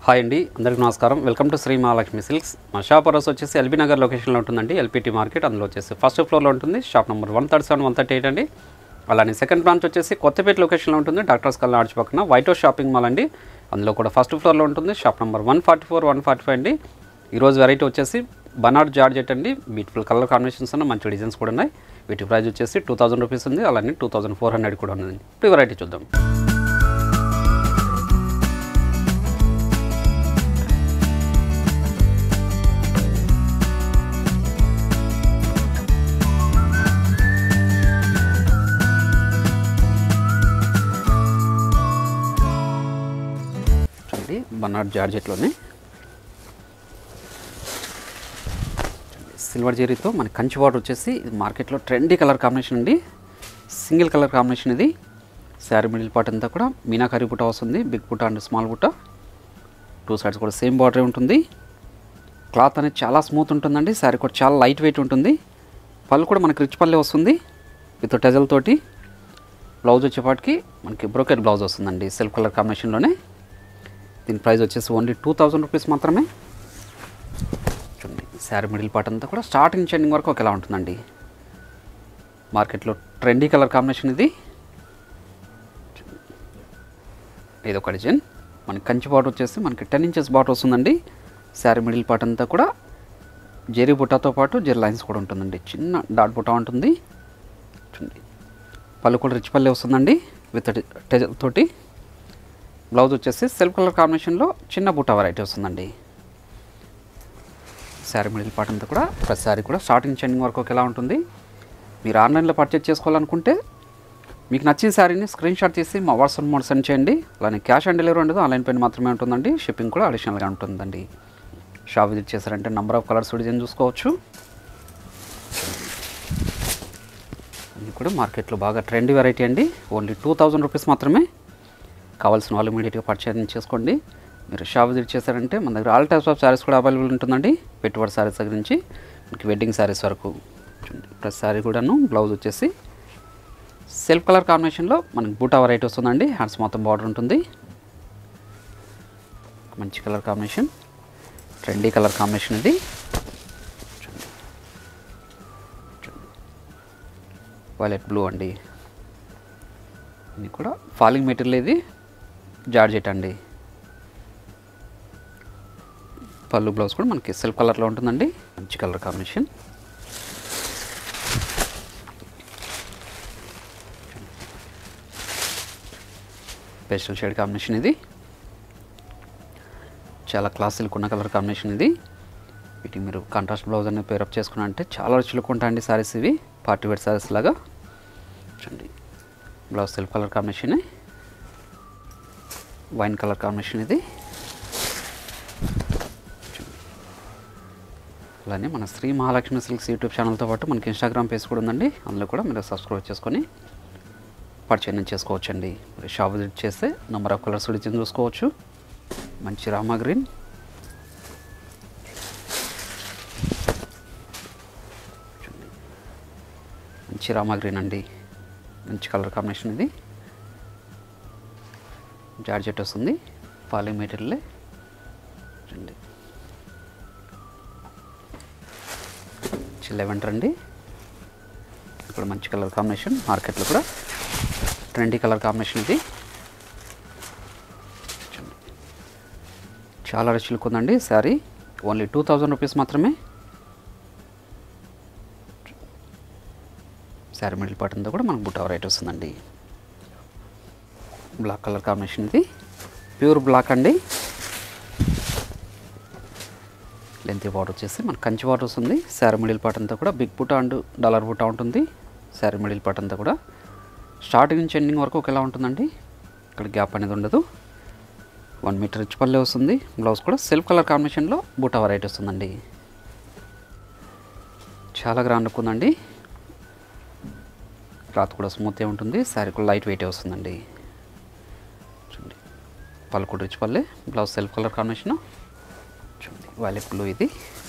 Hi అండి అందరికీ నమస్కారం welcome to Shri Mahalakshmi silks మా షాప్ అడ్రస్ వచ్చేసి ఎల్బీ నగర్ లొకేషన్లో ఉంటుందండి ఎల్పిటి మార్కెట్ అందులో వచ్చేసి ఫస్ట్ ఫ్లోర్లో ఉంటుంది shop number one thirty seven one thirty eight అండి అలానే సెకండ్ బ్రాంచ్ వచ్చేసి కొత్తపేట లొకేషన్లో ఉంటుంది డాక్టర్స్ కల్ ఆర్చ్ పక్కన వైట్ హౌస్ షాపింగ్ మాల్ అండి అందులో కూడా ఫస్ట్ ఫ్లోర్లో ఉంటుంది shop number one forty four one forty five అండి ఈరోజు వెరైటీ వచ్చేసి బనార్డ్ జార్జెట్ అండి బ్యూటిఫుల్ కలర్ కాంబినేషన్స్ ఉన్న మంచి డిజైన్స్ కూడా ఉన్నాయి వీటి ప్రైస్ వచ్చేసి టూ థౌసండ్ రూపీస్ ఉంది అలానే టూ థౌసండ్ ఫోర్ హండ్రెడ్ కూడా ఉంది ఇప్పుడు వెరైటీ చూద్దాం చూడండి బనార్డ్ జార్జెట్లోనే సిల్వర్ జెరీతో మన కంచి వాటర్ వచ్చేసి ఇది మార్కెట్లో ట్రెండీ కలర్ కాంబినేషన్ అండి సింగిల్ కలర్ కాంబినేషన్ ఇది శారీ మిడిల్ పార్ట్ అంతా కూడా మీనాకరీ బుట్ట వస్తుంది బిగ్ బుట్ట అండ్ స్మాల్ బుట్ట టూ సైడ్స్ కూడా సేమ్ బార్డరే ఉంటుంది క్లాత్ అనేది చాలా స్మూత్ ఉంటుందండి శారీ కూడా చాలా లైట్ వెయిట్ ఉంటుంది పళ్ళు కూడా మనకి రిచ్ పల్లె వస్తుంది విత్ టెజల్ తోటి బ్లౌజ్ వచ్చేపాటికి మనకి బ్రోకెట్ బ్లౌజ్ వస్తుందండి సెల్ఫ్ కలర్ కాంబినేషన్లోనే దీని ప్రైస్ వచ్చేసి ఓన్లీ టూ థౌజండ్ రూపీస్ మాత్రమే చూడండి శారీ మిడిల్ పార్ట్ అంతా కూడా స్టార్టింగ్ నుంచి ఎండింగ్ వరకు ఒకేలా ఉంటుందండి మార్కెట్లో ట్రెండీ కలర్ కాంబినేషన్ ఇది ఇది ఒక డిజైన్ మనకి కంచి బాటర్ వచ్చేసి మనకి టెన్ ఇంచెస్ బాటర్ వస్తుందండి శారీ మిడిల్ పార్ట్ అంతా కూడా జెరీ బుట్టాతో పాటు జెరీ లైన్స్ కూడా ఉంటుందండి చిన్న డాట్ బుట్ట ఉంటుంది చూడండి పళ్ళు కూడా రిచ్ పల్లె వస్తుందండి విత్ టెజల్ తోటి బ్లౌజ్ వచ్చేసి సెల్ఫ్ కలర్ కాంబినేషన్లో చిన్న బుట్ట వెరైటీ వస్తుందండి శారీ మిడిల్ పార్ట్ అంతా కూడా ప్రతి శారీ కూడా స్టార్టింగ్ చెండింగ్ వరకు ఒకేలా ఉంటుంది మీరు ఆన్లైన్లో పర్చేజ్ చేసుకోవాలనుకుంటే మీకు నచ్చిన శారీని స్క్రీన్ షాట్ తీసి మా వాట్సాప్ మోడ్ సెండ్ చేయండి అలానే క్యాష్ ఆన్ డెలివరీ ఉండదు ఆన్లైన్ పేమెంట్ మాత్రమే ఉంటుందండి షిప్పింగ్ కూడా అడిషనల్గా ఉంటుందండి షాప్ విజిట్ చేశారంటే నంబర్ ఆఫ్ కలర్స్ డిజైన్ చూసుకోవచ్చు ఇది కూడా మార్కెట్లో బాగా ట్రెండీ వెరైటీ అండి ఓన్లీ టూ థౌజండ్ రూపీస్ మాత్రమే కావాల్సిన వాళ్ళు ఇమీడియట్గా పర్చేజ్ చేసుకోండి మీరు షాప్ విజిట్ చేశారంటే మన దగ్గర ఆల్ టైప్స్ ఆఫ్ శారీస్ కూడా అవైలబుల్ ఉంటుందండి పెట్టుబడి శారీస్ దగ్గర నుంచి మనకి వెడ్డింగ్ శారీస్ వరకు చూడండి ప్రతి శారీ కూడాను బ్లౌజ్ వచ్చేసి సెల్ఫ్ కలర్ కాంబినేషన్లో మనకి బూటా వెరైటీ వస్తుందండి హ్యాండ్స్ మొత్తం బార్డర్ ఉంటుంది మంచి colour combination trendy colour combination ఇది వైలెట్ బ్లూ అండి ఇది కూడా ఫాలింగ్ మెటీరియల్ ఇది జార్జెట్ అండి పళ్ళు బ్లౌజ్ కూడా మనకి సెల్ఫ్ కలర్లో ఉంటుందండి మంచి colour combination pastel shade combination ఇది చాలా క్లాసిక్ ఉన్న కలర్ కాంబినేషన్ ఇది వీటికి మీరు కాంట్రాస్ట్ బ్లౌజ్ అనేది పేరప్ చేసుకున్నా అంటే చాలా రుచులకు ఉంటాయండి సారీస్ ఇవి పార్టీ వేర్ సారీస్ లాగా చూడండి blouse self colour combination wine colour combination ఇది అలానే మన శ్రీ మహాలక్ష్మి సిల్క్స్ యూట్యూబ్ ఛానల్తో పాటు మనకి ఇన్స్టాగ్రామ్ పేజ్ కూడా ఉందండి అందులో కూడా మీరు సబ్స్క్రైబ్ చేసుకొని పర్చేజ్ చేసుకోవచ్చండి మీరు షాప్ విజిట్ చేస్తే నెంబర్ ఆఫ్ కలర్స్ డిజైన్ చూసుకోవచ్చు మంచి రామా గ్రీన్ మంచి రామా గ్రీన్ అండి మంచి కలర్ కాంబినేషన్ ఇది జార్జెట్ వస్తుంది ఫాలింగ్ మెటీరియల్ రండి లెవెంటర్ అండి ఇప్పుడు మంచి కలర్ కాంబినేషన్ మార్కెట్లో కూడా ట్రెండీ కలర్ కాంబినేషన్ ఇది చూడండి. చాలా రిచ్ లుక్ ఉందండి sari only two thousand rupees మాత్రమే శారీ మిడిల్ పార్ట్ అంతా కూడా మనకు బుట్ట వెరైటీ వస్తుందండి బ్లాక్ కలర్ కాంబినేషన్ ఇది ప్యూర్ బ్లాక్ అండి లెంత్ బార్డర్ వచ్చేసి మన కంచి బార్డర్ వస్తుంది శారీ మిడిల్ పార్ట్ అంతా కూడా బిగ్ బుట్ట అండ్ డాలర్ బుట్ట ఉంటుంది శారీ మిడిల్ పార్ట్ అంతా కూడా స్టార్టింగ్ నుంచి ఎండింగ్ వరకు ఒకేలా ఉంటుందండి ఇక్కడ గ్యాప్ అనేది ఉండదు వన్ మీటర్ రిచ్ పల్లె వస్తుంది బ్లౌజ్ కూడా సెల్ఫ్ కలర్ కాంబినేషన్లో బూటా వెరైటీ వస్తుందండి చాలా గ్రాండ్ లుక్ ఉందండి క్లాత్ కూడా స్మూత్గా ఉంటుంది శారీ కూడా లైట్ వెయిటే వస్తుందండి చూడండి పళ్ళు కూడా రిచ్ పల్లె బ్లౌజ్ సెల్ఫ్ కలర్ కాంబినేషన్ చూడండి వైలెట్ బ్లూ ఇది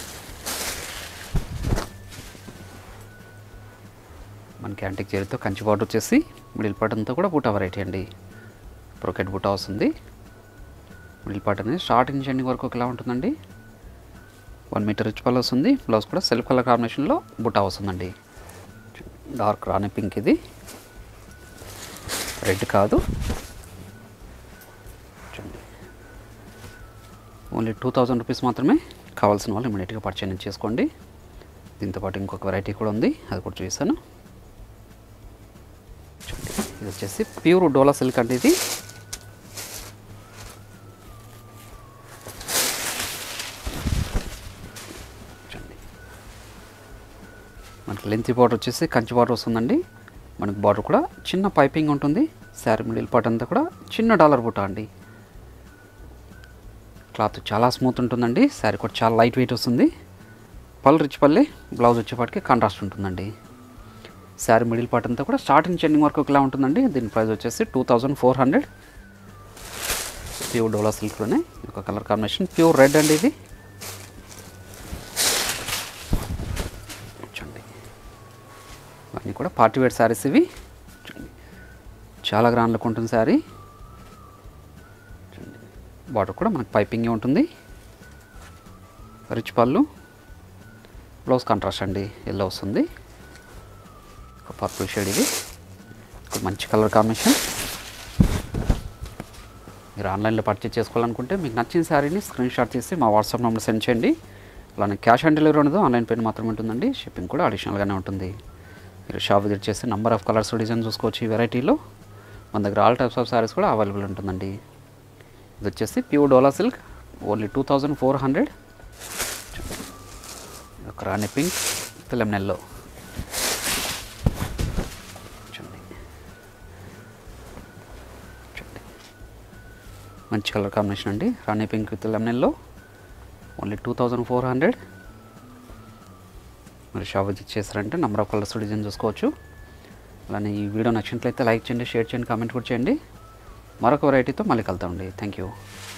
మనకి యాంటిక్ చేరితో కంచి బార్డర్ వచ్చేసి మిడిల్ పార్ట్ అంతా కూడా బూటా వెరైటీ అండి బ్రోకెట్ బూటా వస్తుంది మిడిల్ పార్ట్ అనేది స్టార్టింగ్ నుంచి ఎండింగ్ వరకు ఒకలా ఉంటుందండి వన్ మీటర్ రిచ్ పల్ వస్తుంది బ్లౌజ్ కూడా సెల్ఫ్ కలర్ కాంబినేషన్లో బుటా వస్తుందండి డార్క్ రాణి పింక్ ఇది రెడ్ కాదు చూడండి ఓన్లీ టూ థౌజండ్ రూపీస్ మాత్రమే కావాల్సిన వాళ్ళు ఇమీడియట్గా పర్చేజ్ చేసుకోండి దీంతో పాటు ఇంకొక వెరైటీ కూడా ఉంది అది కూడా చూపిస్తాను చూడండి ఇది వచ్చేసి ప్యూర్ డోలా సిల్క్ అంటే ఇది చూడండి మనకి లెంత్ బార్డర్ వచ్చేసి కంచి బార్డర్ వస్తుందండి మనకి బార్డర్ కూడా చిన్న పైపింగ్ ఉంటుంది శారీ మిడిల్ పార్ట్ అంతా కూడా చిన్న డాలర్ బుట్ట అండి క్లాత్ చాలా స్మూత్ ఉంటుందండి శారీ కూడా చాలా లైట్ వెయిట్ వస్తుంది పళ్ళు రిచ్ పల్లె బ్లౌజ్ వచ్చేపాటికి కాంట్రాస్ట్ ఉంటుందండి శారీ మిడిల్ పార్ట్ అంతా కూడా స్టార్టింగ్ చెండింగ్ వరకు ఒకలా ఉంటుందండి దీని ప్రైస్ వచ్చేసి two thousand four hundred pure Dola సిల్క్లోనే ఒక కలర్ కాంబినేషన్ ప్యూర్ రెడ్ అండి ఇది చూడండి ఇవన్నీ కూడా పార్టీ వేర్ శారీస్ ఇవి చూడండి చాలా గ్రాండ్ లుక్ ఉంటుంది శారీ చూడండి బార్డర్ కూడా మనకు పైపింగే ఉంటుంది రిచ్ పళ్ళు బ్లౌజ్ కాంట్రాస్ట్ అండి ఎల్లో వస్తుంది ఒక పర్పుల్ షేడ్ ఇది ఒక మంచి కలర్ కాంబినేషన్ మీరు ఆన్లైన్లో పర్చేజ్ చేసుకోవాలనుకుంటే మీకు నచ్చిన శారీని స్క్రీన్ షాట్ తీసి మా వాట్సాప్ నెంబర్ సెండ్ చేయండి అలానే క్యాష్ ఆన్ డెలివరీ ఉండదు ఆన్లైన్ పేమెంట్ మాత్రమే ఉంటుందండి షిప్పింగ్ కూడా అడిషనల్గానే ఉంటుంది మీరు షాప్ విజిట్ చేసి నంబర్ ఆఫ్ కలర్స్ డిజైన్ చూసుకోవచ్చు ఈ వెరైటీలో మన దగ్గర ఆల్ టైప్స్ ఆఫ్ శారీస్ కూడా అవైలబుల్ ఉంటుందండి ఇది వచ్చేసి pure Dola silk only two thousand four hundred ఒక రాణి పింక్ తెలంగాణలో చూడండి చూడండి మంచి కలర్ కాంబినేషన్ అండి rani pink with lemon yellow only two thousand four hundred మీరు షాప్ విజిట్ చేస్తారంటే నెంబర్ ఆఫ్ కలర్స్ డిజైన్ చూసుకోవచ్చు అలానే ఈ వీడియో నచ్చినట్లయితే లైక్ చేయండి షేర్ చేయండి కామెంట్ కూడా చేయండి మరొక వెరైటీతో మళ్ళీ కలుద్దామండి థ్యాంక్ యూ